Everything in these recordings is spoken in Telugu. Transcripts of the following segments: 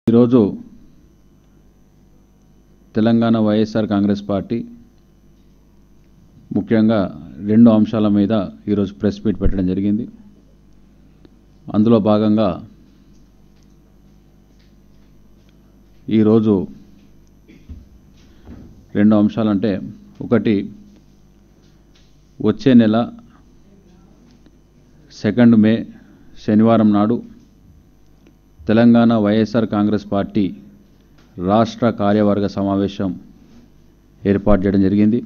ఈరోజు తెలంగాణ వైఎస్ఆర్ కాంగ్రెస్ పార్టీ ముఖ్యంగా రెండు అంశాల మీద ఈరోజు ప్రెస్ మీట్ పెట్టడం జరిగింది అందులో భాగంగా ఈరోజు రెండు అంశాలంటే ఒకటి వచ్చే నెల సెకండ్ మే శనివారం నాడు తెలంగాణ వైఎస్ఆర్ కాంగ్రెస్ పార్టీ రాష్ట్ర కార్యవర్గ సమావేశం ఏర్పాటు చేయడం జరిగింది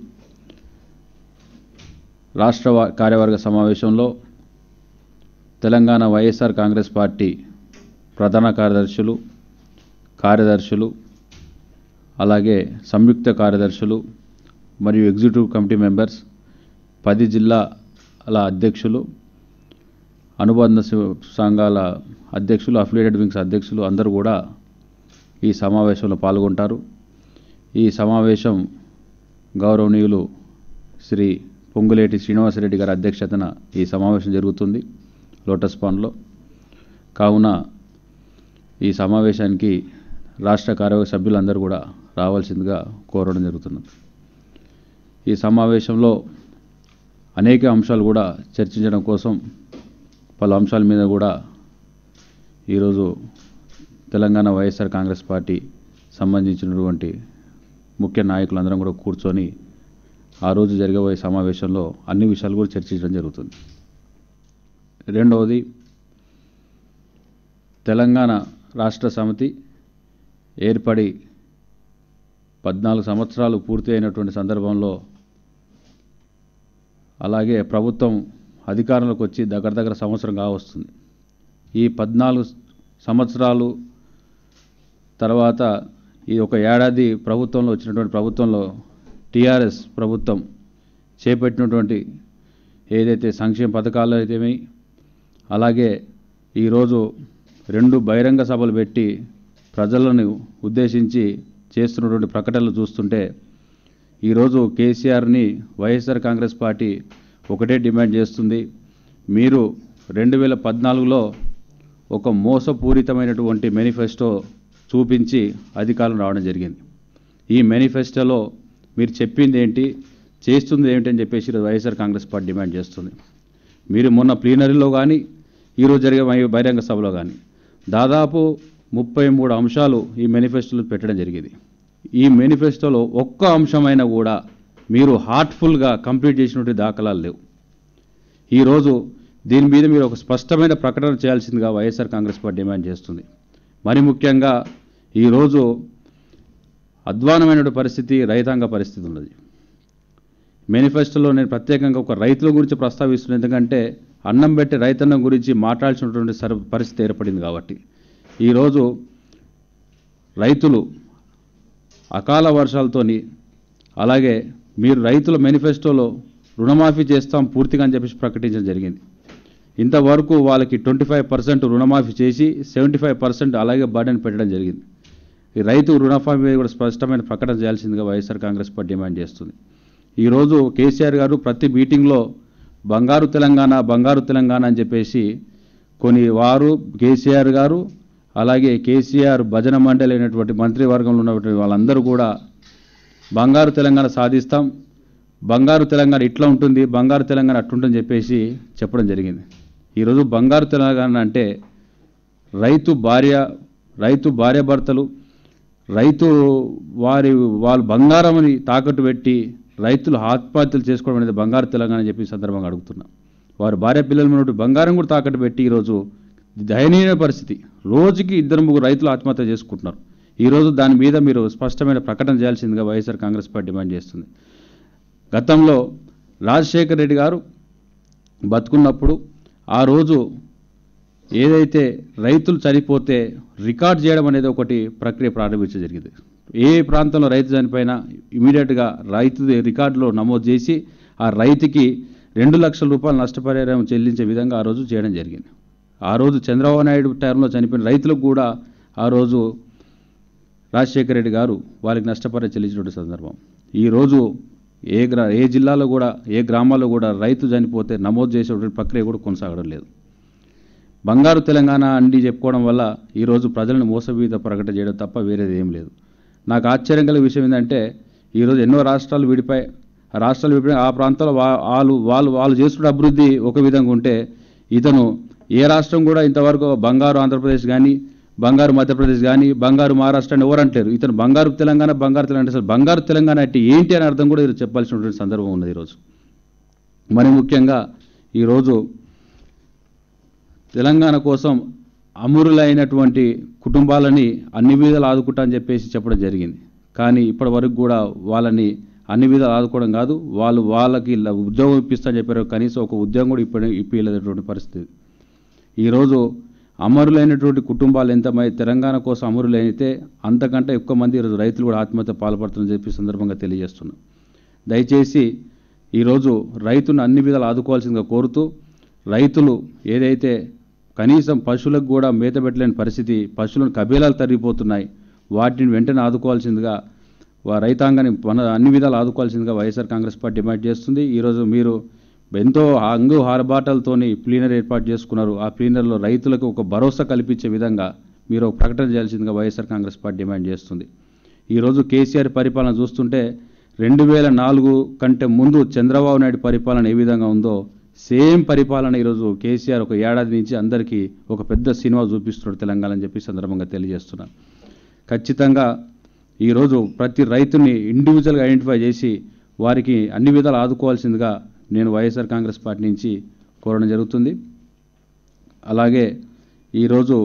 రాష్ట్ర వా- కార్యవర్గ సమావేశంలో తెలంగాణ వైఎస్ఆర్ కాంగ్రెస్ పార్టీ ప్రధాన కార్యదర్శులు కార్యదర్శులు అలాగే సంయుక్త కార్యదర్శులు మరియు ఎగ్జిక్యూటివ్ కమిటీ మెంబర్స్ పది జిల్లాల అధ్యక్షులు అనుబంధ సి- సంఘాల అధ్యక్షులు అఫిలియేటెడ్ వింగ్స్ అధ్యక్షులు అందరూ కూడా ఈ సమావేశంలో పాల్గొంటారు ఈ సమావేశం గౌరవనీయులు శ్రీ పొంగులేటి శ్రీనివాసరెడ్డి గారి అధ్యక్షతన ఈ సమావేశం జరుగుతుంది లోటస్ పాండ్లో కావున ఈ సమావేశానికి రాష్ట్ర కార్యవర్గ సభ్యులందరూ కూడా రావాల్సిందిగా కోరడం జరుగుతున్నది ఈ సమావేశంలో అనేక అంశాలు కూడా చర్చించడం కోసం పలు అంశాల మీద కూడా ఈరోజు తెలంగాణ వైఎస్ఆర్ కాంగ్రెస్ పార్టీ సంబంధించినటువంటి ముఖ్య నాయకులందరం కూడా కూర్చొని ఆ రోజు జరగబోయే సమావేశంలో అన్ని విషయాలు కూడా చర్చించడం జరుగుతుంది రెండవది తెలంగాణ రాష్ట్ర సమితి ఏర్పడి పద్నాలుగు సంవత్సరాలు పూర్తి అయినటువంటి సందర్భంలో అలాగే ప్రభుత్వం అధికారంలోకి వచ్చి దగ్గర దగ్గర సంవత్సరం కావస్తుంది ఈ పద్నాలుగు సంవత్సరాలు తర్వాత ఈ ఒక ఏడాది ప్రభుత్వంలో వచ్చినటువంటి ప్రభుత్వంలో టీఆర్ఎస్ ప్రభుత్వం చేపట్టినటువంటి ఏదైతే సంక్షేమ పథకాలు అయితేమి అలాగే ఈరోజు రెండు బహిరంగ సభలు పెట్టి ప్రజలను ఉద్దేశించి చేస్తున్నటువంటి ప్రకటనలు చూస్తుంటే ఈరోజు కేసీఆర్ని వైఎస్ఆర్ కాంగ్రెస్ పార్టీ ఒకటే డిమాండ్ చేస్తుంది మీరు రెండు వేల పద్నాలుగులో ఒక మోసపూరితమైనటువంటి మేనిఫెస్టో చూపించి అధికారం రావడం జరిగింది ఈ మేనిఫెస్టోలో మీరు చెప్పింది ఏంటి చేస్తుంది ఏమిటి అని చెప్పేసి ఈరోజు వైఎస్ఆర్ కాంగ్రెస్ పార్టీ డిమాండ్ చేస్తుంది మీరు మొన్న ప్లీనరీలో కానీ ఈరోజు జరిగే బహి- బహిరంగ సభలో కానీ దాదాపు ముప్పై మూడు అంశాలు ఈ మేనిఫెస్టోలో పెట్టడం జరిగింది ఈ మేనిఫెస్టోలో ఒక్క అంశమైనా కూడా మీరు హార్ట్ఫుల్గా కంప్లీట్ చేసినటువంటి దాఖలాలు లేవు ఈరోజు దీని మీద మీరు ఒక స్పష్టమైన ప్రకటన చేయాల్సిందిగా వైఎస్ఆర్ కాంగ్రెస్ పార్టీ డిమాండ్ చేస్తుంది మరి ముఖ్యంగా ఈరోజు అధ్వానమైన పరిస్థితి రైతాంగ పరిస్థితి ఉన్నది మేనిఫెస్టోలో నేను ప్రత్యేకంగా ఒక రైతుల గురించి ప్రస్తావిస్తున్నాను ఎందుకంటే అన్నం పెట్టే రైతన్నం గురించి మాట్లాడాల్సినటువంటి సర పరిస్థితి ఏర్పడింది కాబట్టి ఈరోజు రైతులు అకాల వర్షాలతోని అలాగే మీరు రైతుల మేనిఫెస్టోలో రుణమాఫీ చేస్తాం పూర్తిగా అని చెప్పేసి ప్రకటించడం జరిగింది ఇంతవరకు వాళ్ళకి ట్వంటీ ఫైవ్ పర్సెంట్ రుణమాఫీ చేసి సెవెంటీ ఫైవ్ పర్సెంట్ అలాగే బర్డెన్ పెట్టడం జరిగింది ఈ రైతు రుణమాఫీ మీద కూడా స్పష్టమైన ప్రకటన చేయాల్సిందిగా వైఎస్ఆర్ కాంగ్రెస్ పార్టీ డిమాండ్ చేస్తుంది ఈరోజు కేసీఆర్ గారు ప్రతి మీటింగ్లో బంగారు తెలంగాణ బంగారు తెలంగాణ అని చెప్పేసి కొన్ని వారు కేసీఆర్ గారు అలాగే కేసీఆర్ భజన మండలి అయినటువంటి మంత్రివర్గంలో ఉన్నటువంటి వాళ్ళందరూ కూడా బంగారు తెలంగాణ సాధిస్తాం బంగారు తెలంగాణ ఇట్లా ఉంటుంది బంగారు తెలంగాణ అట్లుంటుందని చెప్పేసి చెప్పడం జరిగింది ఈరోజు బంగారు తెలంగాణ అంటే రైతు భార్య రైతు భార్యాభర్తలు రైతు వారి వాళ్ళు బంగారమని తాకట్టు పెట్టి రైతులు ఆత్మహత్యలు చేసుకోవడం అనేది బంగారు తెలంగాణ అని చెప్పి ఈ సందర్భంగా అడుగుతున్నా వారి భార్య పిల్లలు ఉన్నటువంటి బంగారం కూడా తాకట్టు పెట్టి ఈరోజు దయనీయ పరిస్థితి రోజుకి ఇద్దరు ముగ్గురు రైతులు ఆత్మహత్య చేసుకుంటున్నారు ఈరోజు దాని మీద మీరు స్పష్టమైన ప్రకటన చేయాల్సిందిగా వైఎస్ఆర్ కాంగ్రెస్ పార్టీ డిమాండ్ చేస్తుంది గతంలో రాజశేఖర్ రెడ్డి గారు బతుకున్నప్పుడు ఆ రోజు ఏదైతే రైతులు చనిపోతే రికార్డ్ చేయడం అనేది ఒకటి ప్రక్రియ ప్రారంభించడం జరిగింది ఏ ప్రాంతంలో రైతు చనిపోయినా ఇమీడియట్గా రైతు రికార్డులో నమోదు చేసి ఆ రైతుకి రెండు లక్షల రూపాయలు నష్టపరిహారం చెల్లించే విధంగా ఆ రోజు చేయడం జరిగింది ఆ రోజు చంద్రబాబు నాయుడు టైంలో చనిపోయిన రైతులకు కూడా ఆ రోజు రాజశేఖర రెడ్డి గారు వారికి నష్టపరిహారం చెల్లించినటువంటి సందర్భం ఈరోజు ఏ గ్రా ఏ జిల్లాలో కూడా ఏ గ్రామాల్లో కూడా రైతు చనిపోతే నమోదు చేసేటువంటి ప్రక్రియ కూడా కొనసాగడం లేదు బంగారు తెలంగాణ అండి చెప్పుకోవడం వల్ల ఈరోజు ప్రజలను మోసవీత ప్రకటన చేయడం తప్ప వేరేది ఏం లేదు నాకు ఆశ్చర్యం కలిగే విషయం ఏంటంటే ఈరోజు ఎన్నో రాష్ట్రాలు విడిపోయి ఆ రాష్ట్రాలు విడిపోయి ఆ ప్రాంతాల్లో వా- వాళ్ళు వాళ్ళు వాళ్ళు చేసుకున్న అభివృద్ధి ఒక విధంగా ఉంటే ఇతను ఏ రాష్ట్రం కూడా ఇంతవరకు బంగారు ఆంధ్రప్రదేశ్ కానీ బంగారు మధ్యప్రదేశ్ కానీ బంగారు మహారాష్ట్ర అని ఎవరు అంటారు ఇతను బంగారు తెలంగాణ బంగారు తెలంగాణ అంటే అసలు బంగారు తెలంగాణ అంటే ఏంటి అని అర్థం కూడా ఈరోజు చెప్పాల్సినటువంటి సందర్భం ఉన్నది ఈరోజు మరి ముఖ్యంగా ఈరోజు తెలంగాణ కోసం అమరులైనటువంటి కుటుంబాలని అన్ని విధాలు ఆదుకుంటా అని చెప్పేసి చెప్పడం జరిగింది కానీ ఇప్పటి వరకు కూడా వాళ్ళని అన్ని విధాలు ఆదుకోవడం కాదు వాళ్ళు వాళ్ళకి ల- ఉద్యోగం ఇప్పిస్తా అని చెప్పారు కనీసం ఒక ఉద్యోగం కూడా ఇప్పటి ఇప్పించలేనటువంటి పరిస్థితి ఈరోజు అమరులైనటువంటి కుటుంబాలు ఎంతమై తెలంగాణ కోసం అమరులైతే అంతకంటే ఎక్కువ మంది ఈరోజు రైతులు కూడా ఆత్మహత్య పాల్పడుతుందని చెప్పి సందర్భంగా తెలియజేస్తున్నాం దయచేసి ఈరోజు రైతును అన్ని విధాలు ఆదుకోవాల్సిందిగా కోరుతూ రైతులు ఏదైతే కనీసం పశువులకు కూడా మేత పెట్టలేని పరిస్థితి పశువులను కబేలాలు తరిగిపోతున్నాయి వాటిని వెంటనే ఆదుకోవాల్సిందిగా వా రైతాంగాన్ని మన అన్ని విధాలు ఆదుకోవాల్సిందిగా వైఎస్ఆర్ కాంగ్రెస్ పార్టీ డిమాండ్ చేస్తుంది ఈరోజు మీరు ఎంతో అంగు హారబాటలతోని ప్లీనర్ ఏర్పాటు చేసుకున్నారు ఆ ప్లీనర్లో రైతులకు ఒక భరోసా కల్పించే విధంగా మీరు ఒక ప్రకటన చేయాల్సిందిగా వైఎస్ఆర్ కాంగ్రెస్ పార్టీ డిమాండ్ చేస్తుంది ఈరోజు కేసీఆర్ పరిపాలన చూస్తుంటే రెండు వేల నాలుగు కంటే ముందు చంద్రబాబు నాయుడు పరిపాలన ఏ విధంగా ఉందో సేమ్ పరిపాలన ఈరోజు కేసీఆర్ ఒక ఏడాది నుంచి అందరికీ ఒక పెద్ద సినిమా చూపిస్తున్నాడు తెలంగాణ అని చెప్పి సందర్భంగా తెలియజేస్తున్నాను ఖచ్చితంగా ఈరోజు ప్రతి రైతుని ఇండివిజువల్గా ఐడెంటిఫై చేసి వారికి అన్ని విధాలు ఆదుకోవాల్సిందిగా నేను వైఎస్ఆర్ కాంగ్రెస్ పార్టీ నుంచి కోరడం జరుగుతుంది అలాగే ఈరోజు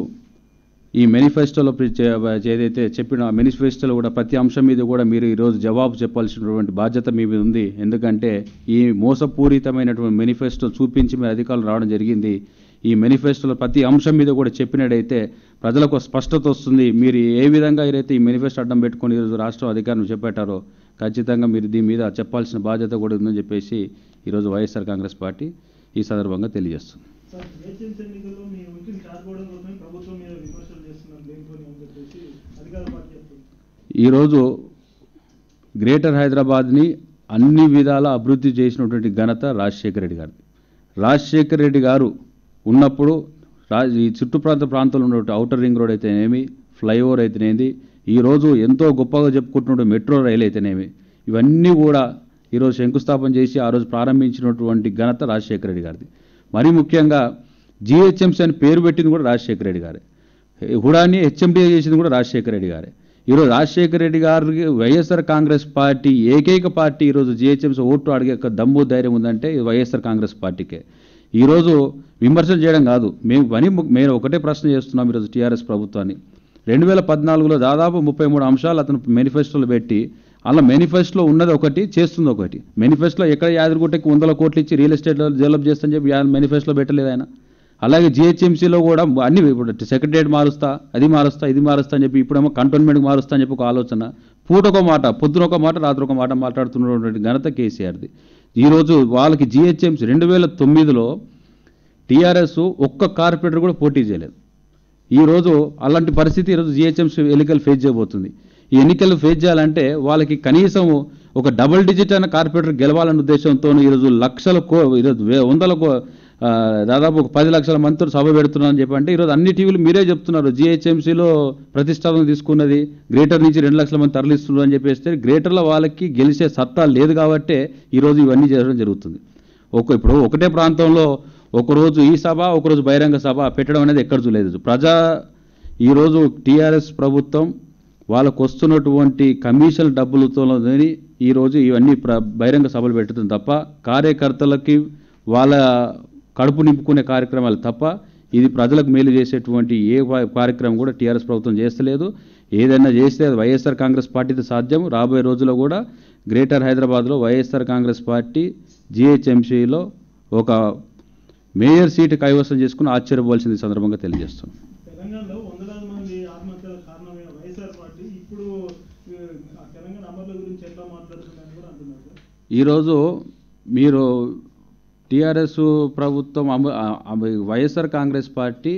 ఈ మేనిఫెస్టోలో ప్రి- చే- ఏదైతే చెప్పిన ఆ మేనిఫెస్టోలో కూడా ప్రతి అంశం మీద కూడా మీరు ఈరోజు జవాబు చెప్పాల్సినటువంటి బాధ్యత మీ మీద ఉంది ఎందుకంటే ఈ మోసపూరితమైనటువంటి మేనిఫెస్టో చూపించి మీరు అధికారులు రావడం జరిగింది ఈ మేనిఫెస్టోలో ప్రతి అంశం మీద కూడా చెప్పినట్టయితే ప్రజలకు ఒక స్పష్టత వస్తుంది మీరు ఏ విధంగా అయితే ఈ మేనిఫెస్టో అడ్డం పెట్టుకొని ఈరోజు రాష్ట్రం అధికారం చేపట్టారో ఖచ్చితంగా మీరు దీని మీద చెప్పాల్సిన బాధ్యత కూడా ఉందని చెప్పేసి ఈరోజు వైఎస్ఆర్ కాంగ్రెస్ పార్టీ ఈ సందర్భంగా తెలియజేస్తుంది సార్ జిహెచ్ఎంసీ ఎన్నికల్లో మీ ఉనికిని చాటుకోవడం కోసమే ప్రభుత్వం మీద విమర్శలు చేస్తున్నారు దేనికోని అని చెప్పేసి అధికార పార్టీ చెప్తుంది ఈరోజు గ్రేటర్ హైదరాబాద్ని అన్ని విధాల అభివృద్ధి చేసినటువంటి ఘనత రాజశేఖర రెడ్డి గారిది రాజశేఖర రెడ్డి గారు ఉన్నప్పుడు రా ఈ చుట్టుప్రాంత ప్రాంతంలో ఉన్నటువంటి ఔటర్ రింగ్ రోడ్ అయితేనేమి ఫ్లైఓవర్ అయితేనేది ఈరోజు ఎంతో గొప్పగా చెప్పుకుంటున్న మెట్రో రైలు అయితేనేమి ఇవన్నీ కూడా ఈరోజు శంకుస్థాపన చేసి ఆ రోజు ప్రారంభించినటువంటి ఘనత రాజశేఖర రెడ్డి గారిది మరీ ముఖ్యంగా జిహెచ్ఎంసీ అని పేరు పెట్టింది కూడా రాజశేఖర రెడ్డి గారే హుడాని హెచ్ఎండిఏ చేసింది కూడా రాజశేఖర రెడ్డి గారే ఈరోజు రాజశేఖర రెడ్డి గారికి వైఎస్ఆర్ కాంగ్రెస్ పార్టీ ఏకైక పార్టీ ఈరోజు జిహెచ్ఎంసీ ఓటు అడిగే ఒక దమ్ము ధైర్యం ఉందంటే ఇది వైఎస్ఆర్ కాంగ్రెస్ పార్టీకే ఈరోజు విమర్శలు చేయడం కాదు మేము పని మేము ఒకటే ప్రశ్న చేస్తున్నాం ఈరోజు టీఆర్ఎస్ ప్రభుత్వాన్ని రెండు వేల పద్నాలుగులో దాదాపు ముప్పై మూడు అంశాలు అతను మేనిఫెస్టోలో పెట్టి అలా మేనిఫెస్టోలో ఉన్నది ఒకటి చేస్తుంది ఒకటి మేనిఫెస్టోలో ఎక్కడ యాదగిరిగుట్టకి వందల కోట్లు ఇచ్చి రియల్ ఎస్టేట్ డెవలప్ చేస్తని చెప్పి మేనిఫెస్టోలో పెట్టలేదు ఆయన అలాగే జిహెచ్ఎంసీలో కూడా అన్ని ఇప్పుడు సెక్రటరియట్ మారుస్తా అది మారుస్తా ఇది మారుస్తా అని చెప్పి ఇప్పుడేమో కంటోన్మెంట్కి మారుస్తా అని చెప్పి ఒక ఆలోచన పూటొక మాట పొద్దున ఒక మాట రాత్రి ఒక మాట మాట్లాడుతున్నటువంటి ఘనత కేసీఆర్ది ఈరోజు వాళ్ళకి జిహెచ్ఎంసీ రెండు వేల తొమ్మిదిలో టీఆర్ఎస్ ఒక్క కార్పొరేటర్ కూడా పోటీ చేయలేదు ఈరోజు అలాంటి పరిస్థితి ఈరోజు జిహెచ్ఎంసీ ఎన్నికలు ఫేస్ చేయబోతుంది ఈ ఎన్నికలు ఫేస్ చేయాలంటే వాళ్ళకి కనీసం ఒక డబుల్ డిజిట్ అయిన కార్పొరేటర్ గెలవాలన్న ఉద్దేశంతో ఈరోజు లక్షల కో ఈరోజు వే- వందల కో ఆ, దాదాపు ఒక పది లక్షల మందితో సభ పెడుతున్నారని చెప్పి అంటే ఈరోజు అన్ని టీవీలు మీరే చెప్తున్నారు జిహెచ్ఎంసీలో ప్రతిష్టాపన తీసుకున్నది గ్రేటర్ నుంచి రెండు లక్షల మంది తరలిస్తున్నారు అని చెప్పేస్తే గ్రేటర్లో వాళ్ళకి గెలిచే సత్తా లేదు కాబట్టే ఈరోజు ఇవన్నీ చేయడం జరుగుతుంది ఒక ఇప్పుడు ఒకటే ప్రాంతంలో ఒకరోజు ఈ సభ ఒకరోజు బహిరంగ సభ పెట్టడం అనేది ఎక్కడ చూడలేదు ప్రజా ఈరోజు టీఆర్ఎస్ ప్రభుత్వం వాళ్ళకు వస్తున్నటువంటి కమిషన్ డబ్బులతో ఈరోజు ఇవన్నీ ప్ర బహిరంగ సభలు పెట్టుతుంది తప్ప కార్యకర్తలకి వాళ్ళ కడుపు నింపుకునే కార్యక్రమాలు తప్ప ఇది ప్రజలకు మేలు చేసేటువంటి ఏ వా- కార్యక్రమం కూడా టీఆర్ఎస్ ప్రభుత్వం చేస్తలేదు ఏదైనా చేస్తే అది వైఎస్ఆర్ కాంగ్రెస్ పార్టీతో సాధ్యం రాబోయే రోజుల్లో కూడా గ్రేటర్ హైదరాబాద్లో వైఎస్ఆర్ కాంగ్రెస్ పార్టీ జిహెచ్ఎంసీలో ఒక మేయర్ సీటు కైవసం చేసుకుని ఆశ్చర్యపోవాల్సింది ఈ సందర్భంగా తెలియజేస్తున్నాం తెలంగాణలో వందలాది మంది ఆత్మహత్యల కారణమైన వైఎస్ఆర్ పార్టీ ఇప్పుడు ఆ, ఆ తెలంగాణ అమరుల గురించి ఎట్లా మాట్లాడుతుందని కూడా అంటున్నారు సార్. ఈరోజు మీరు టీఆర్ఎస్ ప్రభుత్వం అమ- ఆ- ఆ- వైఎస్ఆర్ కాంగ్రెస్ పార్టీ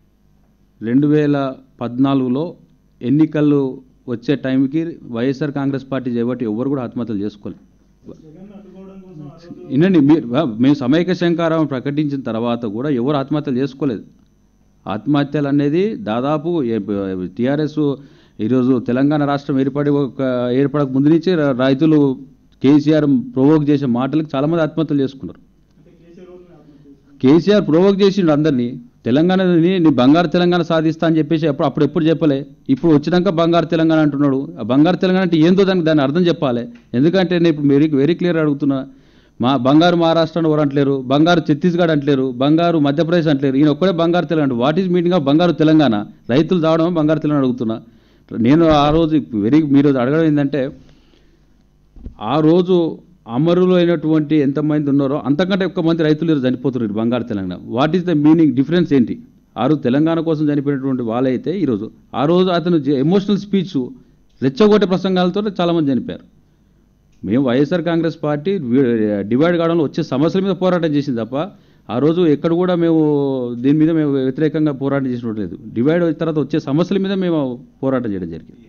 రెండు వేల పద్నాలుగులో ఎన్నికలు వచ్చే టైంకి వైఎస్ఆర్ కాంగ్రెస్ పార్టీ చేయబట్టి ఎవరు కూడా ఆత్మహత్యలు చేసుకోలేదు జగన్ అడ్డుకోవడం కోసం ఆ రోజు వినండి మీరు వా- మేము సమైక్య శంకారం ప్రకటించిన తర్వాత కూడా ఎవరు ఆత్మహత్యలు చేసుకోలేదు ఆత్మహత్యలు అనేది దాదాపు టీఆర్ఎస్ ఈరోజు తెలంగాణ రాష్ట్రం ఏర్పడి ఒక ఏర్పడక ముందు నుంచి ర- రైతులు కేసీఆర్ ప్రొవోక్ చేసే మాటలకు చాలామంది ఆత్మహత్యలు చేసుకున్నారు అంటే కేసీఆర్ కూడా ఆత్మహత్య చేసుకున్నారు. కేసీఆర్ ప్రొవోక్ చేసిండు అందరినీ తెలంగాణని నీ బంగారు తెలంగాణ సాధిస్తా అని చెప్పేసి అప్పుడు అప్పుడు ఎప్పుడు చెప్పలే ఇప్పుడు వచ్చినాక బంగారు తెలంగాణ అంటున్నాడు ఆ బంగారు తెలంగాణ అంటే ఏందో దానికి దాన్ని అర్థం చెప్పాలి ఎందుకంటే నేను ఇప్పుడు వెరీ వెరీ క్లియర్ అడుగుతున్నా మా బంగారు మహారాష్ట్ర అని ఎవరు అంటలేరు బంగారు ఛత్తీస్గఢ్ అంటలేరు బంగారు మధ్యప్రదేశ్ అంటలేరు ఈయన ఒక్కడే బంగారు Telangana what is meaning of బంగారు తెలంగాణ రైతులు దావడం బంగారు తెలంగాణ అడుగుతున్నా నేను ఆ రోజు వెరీ మీరు అడగడం ఏంటంటే ఆ రోజు అమరులు అయినటువంటి ఎంతమంది ఉన్నారో అంతకంటే ఎక్కువ మంది రైతులు ఈరోజు చనిపోతున్నారు ఈ బంగారు Telangana what is the meaning difference ఏంటి ఆ రోజు తెలంగాణ కోసం చనిపోయినటువంటి వాళ్ళైతే ఈరోజు ఆ రోజు అతను ఎమోషనల్ స్పీచ్ రెచ్చగొట్టే ప్రసంగాలతో చాలామంది చనిపోయారు మేము వైఎస్ఆర్ కాంగ్రెస్ పార్టీ వి- డివైడ్ కావడంలో వచ్చే సమస్యల మీద పోరాటం చేసింది తప్ప ఆ రోజు ఎక్కడ కూడా మేము దీని మీద మేము వ్యతిరేకంగా పోరాటం చేసినట్టు లేదు డివైడ్ అయిన తర్వాత వచ్చే సమస్యల మీద మేము పోరాటం చేయడం జరిగింది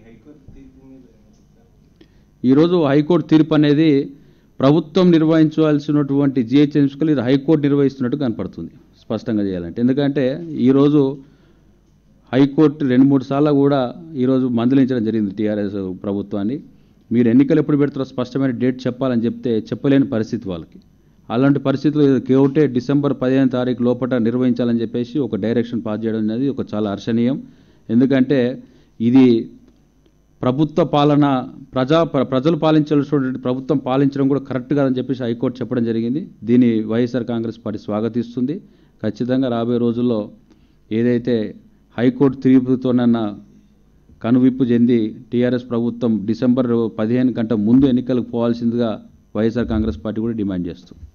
ఈరోజు హైకోర్టు తీర్పు అనేది ప్రభుత్వం నిర్వహించాల్సినటువంటి జిహెచ్ఎంసీలు ఇది హైకోర్టు నిర్వహిస్తున్నట్టు కనపడుతుంది స్పష్టంగా చేయాలంటే ఎందుకంటే ఈరోజు హైకోర్టు రెండు మూడు సార్లు కూడా ఈరోజు మందలించడం జరిగింది టీఆర్ఎస్ ప్రభుత్వాన్ని మీరు ఎన్నికలు ఎప్పుడు పెడతారో స్పష్టమైన డేట్ చెప్పాలని చెప్తే చెప్పలేని పరిస్థితి వాళ్ళకి అలాంటి పరిస్థితులు కేవటే డిసెంబర్ పదిహేను తారీఖు లోపల నిర్వహించాలని చెప్పేసి ఒక డైరెక్షన్ పాస్ చేయడం అనేది ఒక చాలా హర్షణీయం ఎందుకంటే ఇది ప్రభుత్వ పాలన ప్రజా ప్ర- ప్రజలు పాలించాల్సినటువంటి ప్రభుత్వం పాలించడం కూడా కరెక్ట్ కాదని చెప్పేసి హైకోర్టు చెప్పడం జరిగింది దీన్ని వైఎస్ఆర్ కాంగ్రెస్ పార్టీ స్వాగతిస్తుంది ఖచ్చితంగా రాబోయే రోజుల్లో ఏదైతే హైకోర్టు తీర్పుతోనన్న కనువిప్పు చెంది టీఆర్ఎస్ ప్రభుత్వం డిసెంబర్ పదిహేను కంటే ముందు ఎన్నికలకు పోవాల్సిందిగా వైఎస్ఆర్ కాంగ్రెస్ పార్టీ కూడా డిమాండ్ చేస్తుంది